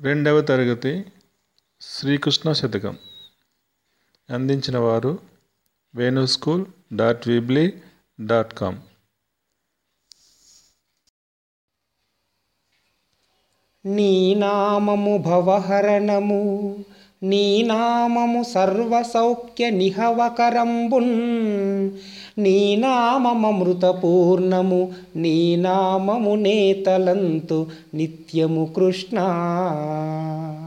రెండవ తరగతి శ్రీకృష్ణ శతకం అందించిన వారు Venu school dot weebly dot com నీ నామము భవహరణము నీ నామము సర్వసౌఖ్య నిహవకరంబున్ నీ నామమృతపూర్ణము నీ నామము నేతలంతు నిత్యము కృష్ణ